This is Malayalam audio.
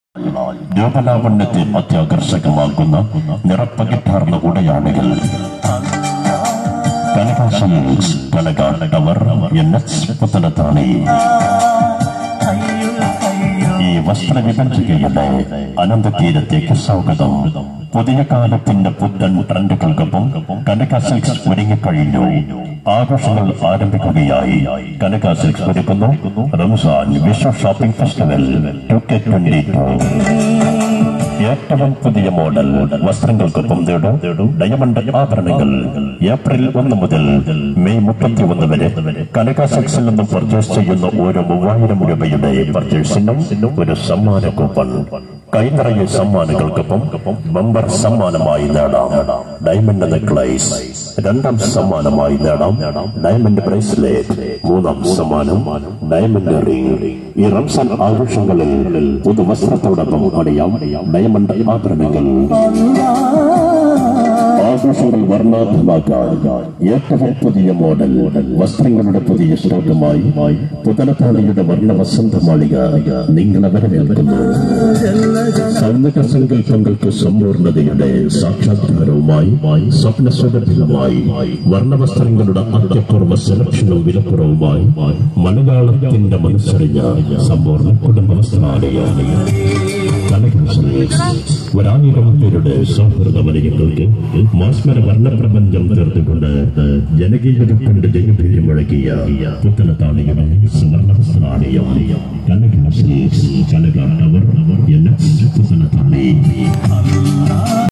രൂപലാവണ്യത്തെ അത്യാകർഷകമാക്കുന്ന നിറപ്പകിട്ടാർന്ന ഉടയാണികൾ കനകാശം Kanaka tower N H Puthanathani ഈ വസ്ത്രവിഭജികയുടെ അനന്തതീരത്തേക്ക് സ്വാഗതം പുതിയ കാലത്തിന്റെ പുത്തൻ ട്രെൻഡുകൾക്കൊപ്പം കനക സിൽക്സ് ഒരുങ്ങിക്കഴിഞ്ഞു ആഘോഷങ്ങൾ ആരംഭിക്കുകയായി കനക സിൽക്സ് ഒരുക്കുന്നു റംസാൻ വിശ്വ shopping festival two K twenty two ഏറ്റവും പുതിയ മോഡൽ വസ്ത്രങ്ങൾക്കൊപ്പം തേടും ഡയമണ്ട് ആഭരണങ്ങൾ ഏപ്രിൽ ഒന്ന് മുതൽ മെയ് മുപ്പത്തി ഒന്ന് വരെ കനക സെക്സിൽ നിന്നും പർച്ചേസ് ചെയ്യുന്ന ഓരോ മൂവായിരം രൂപയുടെ പർച്ചേസിനും ഒരു സമ്മാന കൂപ്പൺ കൈനിറയെ സമ്മാനങ്ങൾക്കൊപ്പം ബമ്പർ സമ്മാനമായി നേടാം ഡയമണ്ട് നെക്ലൈസ് രണ്ടാം സമ്മാനമായി നേടാം ഡയമണ്ട് ബ്രേസ്ലെറ്റ് മൂന്നാം സമ്മാനം ഡയമണ്ട് റിംഗ് ഈ റംസാൻ ആഘോഷങ്ങളിൽ പുതുവസ്ത്രത്തോടൊപ്പം അണിയാം ഡയമണ്ട് ആഭരണങ്ങൾ ആഘോഷങ്ങൾ വർണ്ണാഭമാക്കാൻ ഏറ്റവും പുതിയ മോഡൽ വസ്ത്രങ്ങളുടെ പുതിയ സ്റ്റോക്കുമായി പുതലത്താണിയുടെ വർണ്ണ വസന്തമാളിക നിങ്ങളെ വരവേൽക്കുന്നു സൗന്ദര്യ സങ്കല്പങ്ങൾക്ക് സമ്പൂർണതയുടെ സാക്ഷാത്കാരവുമായി സ്വപ്ന സുഗന്ധമായി വർണ്ണവസ്ത്രങ്ങളുടെ അത്യപൂർവ സെലക്ഷനും വിലക്കുറവുമായി മലയാളത്തിന്റെ മനസ്സറിഞ്ഞ സമ്പൂർണ്ണ കുടുംബ വസ്ത്രാലയാണ് ഒരായിരം പേരുടെ സൗഹൃദ വലയങ്ങൾക്ക് മാസ്മര വർണ്ണപ്രപഞ്ചം തീർത്തുകൊണ്ട് ജനകീയത കണ്ട് ജനപ്രീതി മുഴക്കിയ പുത്തനത്താണിയുടെ സുവർണ വസ്ത്രാലയം കനക കനക ടവർ എന്ന പുത്തനത്താണി